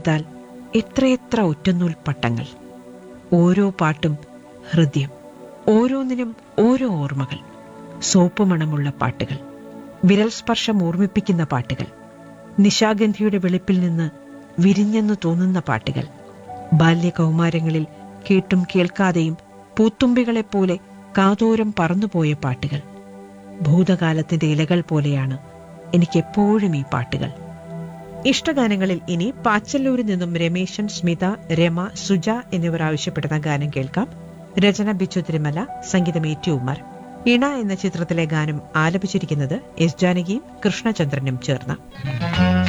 കോർത്തെടുത്താൽ എത്രയെത്ര ഒറ്റനൂൽ പട്ടങ്ങൾ ഓരോ പാട്ടും ഹൃദയം ഓരോന്നിനും ഓരോ ഓർമ്മകൾ സോപ്പ് മണമുള്ള പാട്ടുകൾ വിരൽ സ്പർശം ഓർമ്മിപ്പിക്കുന്ന പാട്ടുകൾ നിശാഗന്ധിയുടെ വെളുപ്പിൽ നിന്ന് വിരിഞ്ഞെന്ന് തോന്നുന്ന പാട്ടുകൾ ബാല്യകൗമാരങ്ങളിൽ കേട്ടും കേൾക്കാതെയും പൂത്തുമ്പികളെപ്പോലെ കാതോരം പറന്നുപോയ പാട്ടുകൾ ഭൂതകാലത്തിന്റെ ഇലകൾ പോലെയാണ് എനിക്കെപ്പോഴും ഈ പാട്ടുകൾ ഇഷ്ടഗാനങ്ങളിൽ ഇനി പാച്ചല്ലൂരിൽ നിന്നും രമേശൻ സ്മിത രമ സുജ എന്നിവർ ആവശ്യപ്പെടുന്ന ഗാനം കേൾക്കാം രചന ബിച്ചു തിരുമല സംഗീതം ഏറ്റി ഉമ്മർ ഇണ എന്ന ചിത്രത്തിലെ ഗാനം ആലപിച്ചിരിക്കുന്നത് എസ് ജാനകിയും കൃഷ്ണചന്ദ്രനും ചേർന്ന്